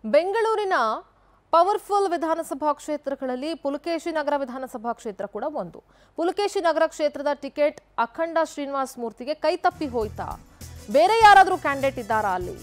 ಬೆಂಗಳೂರಿನ ಪವರ್ಫುಲ್ ವಿಧಾನಸಭಾ ಕ್ಷೇತ್ರಗಳಲ್ಲಿ ಪುಲಕೇಶಿ ನಗರ ವಿಧಾನಸಭಾ ಕ್ಷೇತ್ರ ಕೂಡ ಒಂದು ಪುಲಕೇಶಿ ನಗರ ಕ್ಷೇತ್ರದ ಟಿಕೆಟ್ ಅಖಂಡ ಶ್ರೀನಿವಾಸ್ ಮೂರ್ತಿಗೆ ಕೈ ತಪ್ಪಿ ಹೋಯ್ತಾ ಬೇರೆ ಯಾರಾದರೂ ಕ್ಯಾಂಡಿಡೇಟ್ ಇದ್ದಾರಾ ಅಲ್ಲಿ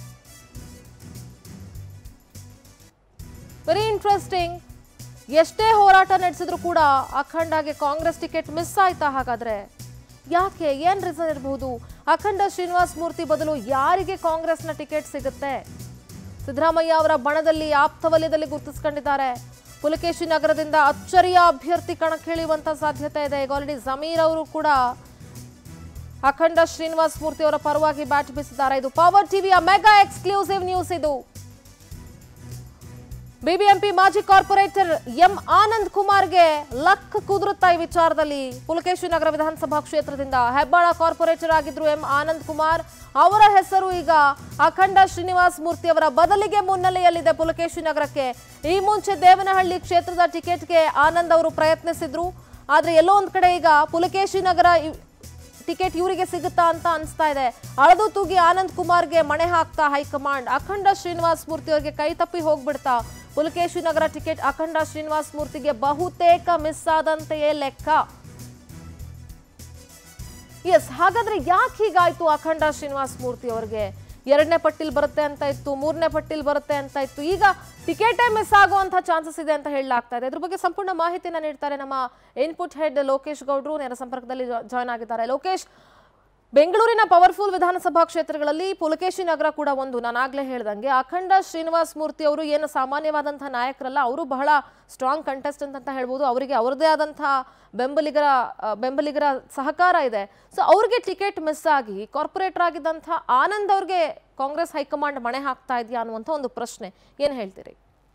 ವೆರಿ ಇಂಟ್ರೆಸ್ಟಿಂಗ್ ಎಷ್ಟೇ ಹೋರಾಟ ನಡೆಸಿದ್ರು ಕೂಡ ಅಖಂಡಗೆ ಕಾಂಗ್ರೆಸ್ ಟಿಕೆಟ್ ಮಿಸ್ ಆಯ್ತಾ ಹಾಗಾದ್ರೆ ಯಾಕೆ ಏನ್ ರೀಸನ್ ಇರಬಹುದು ಅಖಂಡ ಶ್ರೀನಿವಾಸ್ ಮೂರ್ತಿ ಬದಲು ಯಾರಿಗೆ ಕಾಂಗ್ರೆಸ್ನ ಟಿಕೆಟ್ ಸಿಗುತ್ತೆ ಸಿದ್ದರಾಮಯ್ಯ ಅವರ ಬಣದಲ್ಲಿ ಆಪ್ತ ವಲಯದಲ್ಲಿ ಗುರುತಿಸ್ಕೊಂಡಿದ್ದಾರೆ ಪುಲಕೇಶಿ ನಗರದಿಂದ ಅಚ್ಚರಿಯ ಅಭ್ಯರ್ಥಿ ಕಣಕ್ಕಿಳಿಯುವಂತ ಸಾಧ್ಯತೆ ಇದೆ ಈಗ ಆಲ್ರೆಡಿ ಜಮೀರ್ ಅವರು ಕೂಡ ಅಖಂಡ ಶ್ರೀನಿವಾಸ್ ಮೂರ್ತಿ ಅವರ ಪರವಾಗಿ ಬ್ಯಾಟ್ ಬೀಸಿದ್ದಾರೆ ಇದು ಪವರ್ ಟಿವಿಯ ಮೆಗಾ ಎಕ್ಸ್ಕ್ಲೂಸಿವ್ ನ್ಯೂಸ್ ಇದು ಬಿಬಿಎಂಪಿ ಮಾಜಿ ಕಾರ್ಪೊರೇಟರ್ ಎಂ ಆನಂದ್ ಕುಮಾರ್ಗೆ ಲಕ್ ಕುದುರುತ್ತಾ ಈ ವಿಚಾರದಲ್ಲಿ ಪುಲಕೇಶಿ ನಗರ ವಿಧಾನಸಭಾ ಕ್ಷೇತ್ರದಿಂದ ಹೆಬ್ಬಾಳ ಕಾರ್ಪೊರೇಟರ್ ಆಗಿದ್ರು ಎಂ ಆನಂದ್ ಕುಮಾರ್ ಅವರ ಹೆಸರು ಈಗ ಅಖಂಡ ಶ್ರೀನಿವಾಸ್ ಮೂರ್ತಿ ಅವರ ಬದಲಿಗೆ ಮುನ್ನೆಲೆಯಲ್ಲಿದೆ ಪುಲಕೇಶಿ ನಗರಕ್ಕೆ ಈ ಮುಂಚೆ ದೇವನಹಳ್ಳಿ ಕ್ಷೇತ್ರದ ಟಿಕೆಟ್ಗೆ ಆನಂದ್ ಅವರು ಪ್ರಯತ್ನಿಸಿದ್ರು ಆದ್ರೆ ಎಲ್ಲೋ ಒಂದ್ ಕಡೆ ಈಗ ಪುಲಕೇಶಿ ನಗರ ಇವ್- ಟಿಕೆಟ್ ಇವರಿಗೆ ಸಿಗುತ್ತಾ ಅಂತ ಅನಿಸ್ತಾ ಇದೆ ಅಳದು ತೂಗಿ ಆನಂದ್ ಕುಮಾರ್ಗೆ ಮಣೆ ಹಾಕ್ತಾ ಹೈಕಮಾಂಡ್ ಅಖಂಡ ಶ್ರೀನಿವಾಸ್ ಮೂರ್ತಿ ಅವರಿಗೆ ಕೈ ತಪ್ಪಿ ಹೋಗ್ಬಿಡ್ತಾ ಪುಲಕೇಶಿ ನಗರ ಟಿಕೆಟ್ ಅಖಂಡ ಶ್ರೀನಿವಾಸ್ ಮೂರ್ತಿಗೆ ಬಹುತೇಕ ಮಿಸ್ ಆದಂತೆಯೇ ಲೆಕ್ಕ ಎಸ್ ಹಾಗಾದ್ರೆ ಯಾಕೆ ಹೀಗಾಯ್ತು ಅಖಂಡ ಶ್ರೀನಿವಾಸ್ ಮೂರ್ತಿ ಅವರಿಗೆ ಎರಡನೇ ಪಟ್ಟಿಲ್ ಬರುತ್ತೆ ಅಂತ ಇತ್ತು ಮೂರನೇ ಪಟ್ಟಿಲ್ ಬರುತ್ತೆ ಅಂತ ಇತ್ತು ಈಗ ಟಿಕೆಟೇ ಮಿಸ್ ಆಗುವಂತ ಚಾನ್ಸಸ್ ಇದೆ ಅಂತ ಹೇಳಲಾಗ್ತಾ ಇದೆ ಇದ್ರ ಬಗ್ಗೆ ಸಂಪೂರ್ಣ ಮಾಹಿತಿನ ನೀಡ್ತಾರೆ ನಮ್ಮ ಇನ್ಪುಟ್ ಹೆಡ್ ಲೋಕೇಶ್ ಗೌಡ್ರು ನೇರ ಸಂಪರ್ಕದಲ್ಲಿ ಜಾಯ್ನ್ ಆಗಿದ್ದಾರೆ ಲೋಕೇಶ್ ಬೆಂಗಳೂರಿನ ಪವರ್ಫುಲ್ ವಿಧಾನಸಭಾ ಕ್ಷೇತ್ರಗಳಲ್ಲಿ ಪುಲಕೇಶಿ ನಗರ ಕೂಡ ಒಂದು ನಾನಾಗ್ಲೇ ಹೇಳ್ದಂಗೆ ಅಖಂಡ ಶ್ರೀನಿವಾಸ್ ಮೂರ್ತಿ ಅವರು ಏನು ಸಾಮಾನ್ಯವಾದಂತಹ ನಾಯಕರಲ್ಲ ಅವರು ಬಹಳ ಸ್ಟ್ರಾಂಗ್ ಕಂಟೆಸ್ಟೆಂಟ್ ಅಂತ ಹೇಳ್ಬೋದು ಅವರಿಗೆ ಅವರದೇ ಆದಂತಹ ಬೆಂಬಲಿಗರ ಆ, ಬೆಂಬಲಿಗರ ಸಹಕಾರ ಇದೆ ಸೊ ಅವ್ರಿಗೆ ಟಿಕೆಟ್ ಮಿಸ್ ಆಗಿ ಕಾರ್ಪೊರೇಟರ್ ಆಗಿದ್ದಂತಹ ಆನಂದ್ ಅವ್ರಿಗೆ ಕಾಂಗ್ರೆಸ್ ಹೈಕಮಾಂಡ್ ಮಣೆ ಹಾಕ್ತಾ ಇದೆಯಾ ಅನ್ನುವಂಥ ಒಂದು ಪ್ರಶ್ನೆ ಏನು ಹೇಳ್ತೀರಿ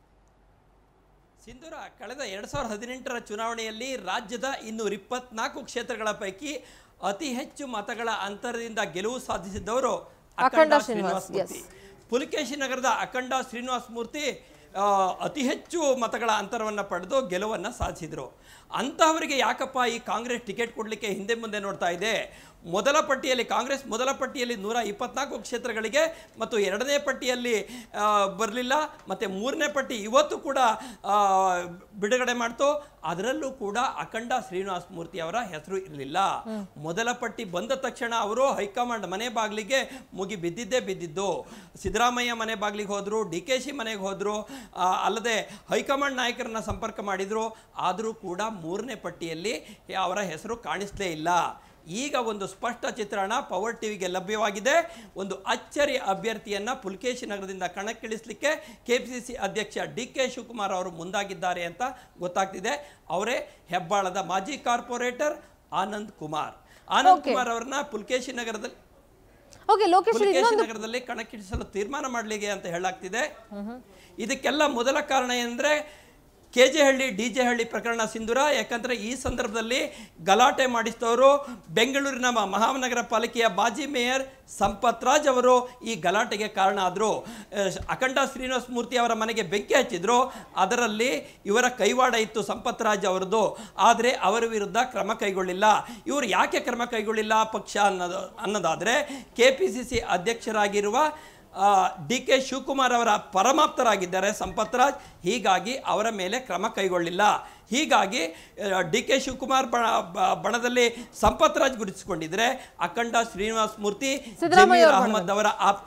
ಸಿಂಧೂರ ಕಳೆದ ಎರಡ್ ಸಾವಿರದ ಹದಿನೆಂಟರ ಚುನಾವಣೆಯಲ್ಲಿ ರಾಜ್ಯದ ಇನ್ನೂರ ಇಪ್ಪತ್ನಾಲ್ಕು ಕ್ಷೇತ್ರಗಳ ಪೈಕಿ ಅತಿ ಹೆಚ್ಚು ಮತಗಳ ಅಂತರದಿಂದ ಗೆಲುವು ಸಾಧಿಸಿದ್ದವರು ಅಖಂಡ ಅಖಂಡ ಶ್ರೀನಿವಾಸ್, ಶ್ರೀನಿವಾಸ್ ಮೂರ್ತಿ ಪುಲಕೇಶಿ ನಗರದ ಅಖಂಡ ಶ್ರೀನಿವಾಸ್ ಮೂರ್ತಿ ಆ, ಅತಿ ಹೆಚ್ಚು ಮತಗಳ ಅಂತರವನ್ನು ಪಡೆದು ಗೆಲುವನ್ನು ಸಾಧಿಸಿದರು ಅಂತಹವರಿಗೆ ಯಾಕಪ್ಪ ಈ ಕಾಂಗ್ರೆಸ್ ಟಿಕೆಟ್ ಕೊಡಲಿಕ್ಕೆ ಹಿಂದೆ ಮುಂದೆ ನೋಡ್ತಾ ಇದೆ ಮೊದಲ ಪಟ್ಟಿಯಲ್ಲಿ ಕಾಂಗ್ರೆಸ್ ಮೊದಲ ಪಟ್ಟಿಯಲ್ಲಿ ನೂರ ಇಪ್ಪತ್ನಾಲ್ಕು ಕ್ಷೇತ್ರಗಳಿಗೆ ಮತ್ತು ಎರಡನೇ ಪಟ್ಟಿಯಲ್ಲಿ ಬರಲಿಲ್ಲ ಮತ್ತು ಮೂರನೇ ಪಟ್ಟಿ ಇವತ್ತು ಕೂಡ ಆ, ಬಿಡುಗಡೆ ಮಾಡ್ತು ಅದರಲ್ಲೂ ಕೂಡ ಅಖಂಡ ಶ್ರೀನಿವಾಸ ಮೂರ್ತಿ ಅವರ ಹೆಸರು ಇರಲಿಲ್ಲ ಮೊದಲ ಪಟ್ಟಿ ಬಂದ ತಕ್ಷಣ ಅವರು ಹೈಕಮಾಂಡ್ ಮನೆ ಬಾಗಿಲಿಗೆ ಮುಗಿ ಬಿದ್ದಿದ್ದೇ ಬಿದ್ದಿದ್ದು ಸಿದ್ದರಾಮಯ್ಯ ಮನೆ ಬಾಗಿಲಿಗೆ ಹೋದರು ಡಿ ಕೆ ಶಿ ಮನೆಗೆ ಹೋದರು ಅಲ್ಲದೆ ಹೈಕಮಾಂಡ್ ನಾಯಕರನ್ನ ಸಂಪರ್ಕ ಮಾಡಿದರು ಆದರೂ ಕೂಡ ಮೂರನೇ ಪಟ್ಟಿಯಲ್ಲಿ ಅವರ ಹೆಸರು ಕಾಣಿಸ್ಲೇ ಇಲ್ಲ ಈಗ ಒಂದು ಸ್ಪಷ್ಟ ಚಿತ್ರಣ ಪವರ್ ಟಿವಿಗೆ ಲಭ್ಯವಾಗಿದೆ ಒಂದು ಅಚ್ಚರಿ ಅಭ್ಯರ್ಥಿಯನ್ನ ಪುಲ್ಕೇಶಿ ನಗರದಿಂದ ಕಣಕ್ಕಿಳಿಸಲಿಕ್ಕೆ ಕೆಪಿಸಿಸಿ ಅಧ್ಯಕ್ಷ ಡಿ ಕೆ ಶಿವಕುಮಾರ್ ಅವರು ಮುಂದಾಗಿದ್ದಾರೆ ಅಂತ ಗೊತ್ತಾಗ್ತಿದೆ ಅವರೇ ಹೆಬ್ಬಾಳದ ಮಾಜಿ ಕಾರ್ಪೊರೇಟರ್ ಆನಂದ್ ಕುಮಾರ್ ಆನಂದ್ Okay. ಕುಮಾರ್ ಅವರನ್ನ ಪುಲ್ಕೇಶಿ ನಗರದಲ್ಲಿ ಓಕೆ ಲೋಕೇಶ್ ಪುಲಕೇಶಿ ಇನ್ನೊಂದು ನಗರದಲ್ಲಿ ಕಣಕ್ಕಿಳಿಸಲು ತೀರ್ಮಾನ ಮಾಡಲಿಕ್ಕೆ ಅಂತ ಹೇಳಲಾಗ್ತಿದೆ ಇದಕ್ಕೆಲ್ಲ ಮೊದಲ ಕಾರಣ ಏನಂದ್ರೆ K J Halli D J Halli ಪ್ರಕರಣ ಸಿಂಧೂರ ಯಾಕಂದ್ರೆ ಈ ಸಂದರ್ಭದಲ್ಲಿ ಗಲಾಟೆ ಮಾಡಿಸಿದವರು ಬೆಂಗಳೂರಿನ ಮ- ಮಹಾನಗರ ಪಾಲಿಕೆಯ ಮಾಜಿ ಮೇಯರ್ ಸಂಪತ್ ರಾಜ್ ಅವರು ಈ ಗಲಾಟೆಗೆ ಕಾರಣ ಆದರು ಅಖಂಡ ಶ್ರೀನಿವಾಸ ಮೂರ್ತಿ ಅವರ ಮನೆಗೆ ಬೆಂಕಿ ಹಚ್ಚಿದ್ರು ಅದರಲ್ಲಿ ಇವರ ಕೈವಾಡ ಇತ್ತು ಸಂಪತ್ ರಾಜ್ ಅವರದ್ದು ಆದರೆ ಅವರ ವಿರುದ್ಧ ಕ್ರಮ ಕೈಗೊಳ್ಳಿಲ್ಲ ಇವರು ಯಾಕೆ ಕ್ರಮ ಕೈಗೊಳ್ಳಿಲ್ಲ ಪಕ್ಷ ಅನ್ನೋದು ಅನ್ನೋದಾದರೆ ಕೆ ಪಿ ಸಿ ಸಿ ಅಧ್ಯಕ್ಷರಾಗಿರುವ ಡಿ ಕೆ ಶಿವಕುಮಾರ್ ಅವರ ಪರಮಾಪ್ತರಾಗಿದ್ದಾರೆ ಸಂಪತ್ ರಾಜ್ ಹೀಗಾಗಿ ಅವರ ಮೇಲೆ ಕ್ರಮ ಕೈಗೊಳ್ಳಿಲ್ಲ ಹೀಗಾಗಿ ಡಿ ಕೆ ಶಿವಕುಮಾರ್ ಬಣ ಬ- ಬಣದಲ್ಲಿ ಸಂಪತ್ ರಾಜ್ ಗುರುತಿಸಿಕೊಂಡಿದ್ರೆ ಅಖಂಡ ಶ್ರೀನಿವಾಸ ಮೂರ್ತಿ ಸಿದ್ದರಾಮಯ್ಯ ಜಮೀರ್ ಅವರ ಅಹಮದ್ ಅವರ ಆಪ್ತ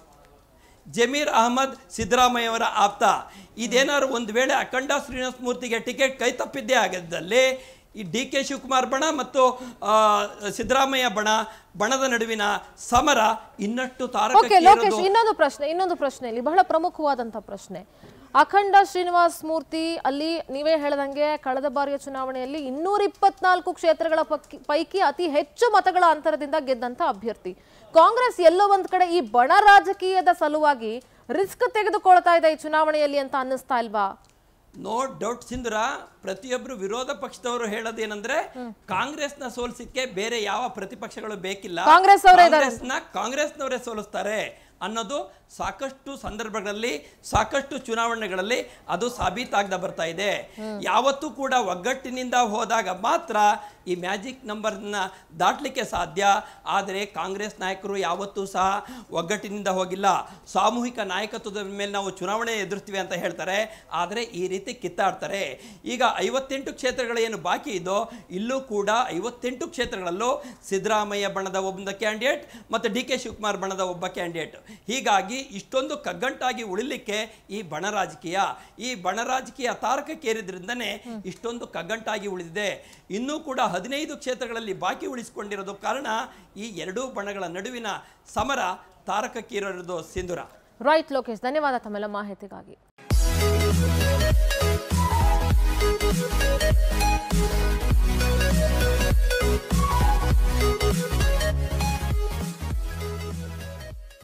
ಜಮೀರ್ ಅಹಮದ್ ಸಿದ್ದರಾಮಯ್ಯ ಅವರ ಆಪ್ತ ಇದೇನಾದ್ರು ಒಂದು ವೇಳೆ ಅಖಂಡ ಶ್ರೀನಿವಾಸ ಮೂರ್ತಿಗೆ ಟಿಕೆಟ್ ಕೈ ತಪ್ಪಿದ್ದೇ ಆಗಿದ್ದಲ್ಲಿ ಈ ಡಿ ಕೆ ಶಿವಕುಮಾರ್ ಬಣ ಮತ್ತು ಆ, ಸಿದ್ದರಾಮಯ್ಯ ಬಣ ಬಣದ ನಡುವಿನ ಸಮರ ಇನ್ನಷ್ಟು ಓಕೆ ತಾರಕಕ್ಕೆ ಲೋಕೇಶ್ ಏರೋದು- ಇನ್ನೊಂದು ಪ್ರಶ್ನೆ ಇನ್ನೊಂದು ಪ್ರಶ್ನೆ ಇಲ್ಲಿ ಬಹಳ ಪ್ರಮುಖವಾದಂತ ಪ್ರಶ್ನೆ ಅಖಂಡ ಶ್ರೀನಿವಾಸ್ ಮೂರ್ತಿ ಅಲ್ಲಿ ನೀವೇ ಹೇಳ್ದಂಗೆ ಕಳೆದ ಬಾರಿಯ ಚುನಾವಣೆಯಲ್ಲಿ ಇನ್ನೂರ ಇಪ್ಪತ್ನಾಲ್ಕು ಕ್ಷೇತ್ರಗಳ ಪಕ್ಕಿ- ಪೈಕಿ ಅತಿ ಹೆಚ್ಚು ಮತಗಳ ಅಂತರದಿಂದ ಗೆದ್ದಂತ ಅಭ್ಯರ್ಥಿ ಕಾಂಗ್ರೆಸ್ ಎಲ್ಲೋ ಒಂದ್ ಕಡೆ ಈ ಬಣ ರಾಜಕೀಯದ ಸಲುವಾಗಿ ರಿಸ್ಕ್ ತೆಗೆದುಕೊಳ್ತಾ ಇದೆ ಈ ಚುನಾವಣೆಯಲ್ಲಿ ಅಂತ ಅನ್ನಿಸ್ತಾ ಇಲ್ವಾ ನೋ ಡೌಟ್ ಸಿಂಧುರ ಪ್ರತಿಯೊಬ್ಬರು ವಿರೋಧ ಪಕ್ಷದವರು ಹೇಳೋದೇನಂದ್ರೆ ಕಾಂಗ್ರೆಸ್ನ ಸೋಲಿಸಕ್ಕೆ ಬೇರೆ ಯಾವ ಪ್ರತಿಪಕ್ಷಗಳು ಬೇಕಿಲ್ಲ ಕಾಂಗ್ರೆಸ್ ಅವರೇ ಇದ್ದಾರೆ. ಕಾಂಗ್ರೆಸ್ನ ಕಾಂಗ್ರೆಸ್ನವರೇ ಸೋಲಿಸ್ತಾರೆ ಅನ್ನೋದು ಸಾಕಷ್ಟು ಸಂದರ್ಭಗಳಲ್ಲಿ ಸಾಕಷ್ಟು ಚುನಾವಣೆಗಳಲ್ಲಿ ಅದು ಸಾಬೀತಾಗ್ದ ಬರ್ತಾ ಇದೆ ಯಾವತ್ತೂ ಕೂಡ ಒಗ್ಗಟ್ಟಿನಿಂದ ಹೋದಾಗ ಮಾತ್ರ ಈ ಮ್ಯಾಜಿಕ್ ನಂಬರ್ನ ದಾಟಲಿಕ್ಕೆ ಸಾಧ್ಯ ಆದರೆ ಕಾಂಗ್ರೆಸ್ ನಾಯಕರು ಯಾವತ್ತೂ ಸಹ ಒಗ್ಗಟ್ಟಿನಿಂದ ಹೋಗಿಲ್ಲ ಸಾಮೂಹಿಕ ನಾಯಕತ್ವದ ಮೇಲೆ ನಾವು ಚುನಾವಣೆ ಎದುರ್ತೀವಿ ಅಂತ ಹೇಳ್ತಾರೆ ಆದರೆ ಈ ರೀತಿ ಕಿತ್ತಾಡ್ತಾರೆ ಈಗ ಐವತ್ತೆಂಟು ಕ್ಷೇತ್ರಗಳು ಏನು ಬಾಕಿ ಇದೋ ಇಲ್ಲೂ ಕೂಡ ಐವತ್ತೆಂಟು ಕ್ಷೇತ್ರಗಳಲ್ಲೂ ಸಿದ್ದರಾಮಯ್ಯ ಬಣದ ಒಬ್ಬ ಕ್ಯಾಂಡಿಡೇಟ್ ಮತ್ತು ಡಿ ಕೆ ಶಿವಕುಮಾರ್ ಬಣದ ಒಬ್ಬ ಕ್ಯಾಂಡಿಡೇಟ್ ಹೀಗಾಗಿ ಇಷ್ಟೊಂದು ಕಗ್ಗಂಟಾಗಿ ಉಳಿಲಿಕ್ಕೆ ಈ ಬಣ ರಾಜಕೀಯ ಈ ಬಣ ರಾಜಕೀಯ ತಾರಕಕ್ಕೇರಿದ್ರಿಂದನೇ ಇಷ್ಟೊಂದು ಕಗ್ಗಂಟಾಗಿ ಉಳಿದಿದೆ ಇನ್ನೂ ಕೂಡ ಹದಿನೈದು ಕ್ಷೇತ್ರಗಳಲ್ಲಿ ಬಾಕಿ ಉಳಿಸಿಕೊಂಡಿರೋದು ಕಾರಣ ಈ ಎರಡೂ ಬಣಗಳ ನಡುವಿನ ಸಮರ ತಾರಕಕ್ಕೇರಿರೋದು ಸಿಂಧುರ ರೈಟ್ ಲೋಕೇಶ್ ಧನ್ಯವಾದ ತಮ್ಮೆಲ್ಲ ಮಾಹಿತಿಗಾಗಿ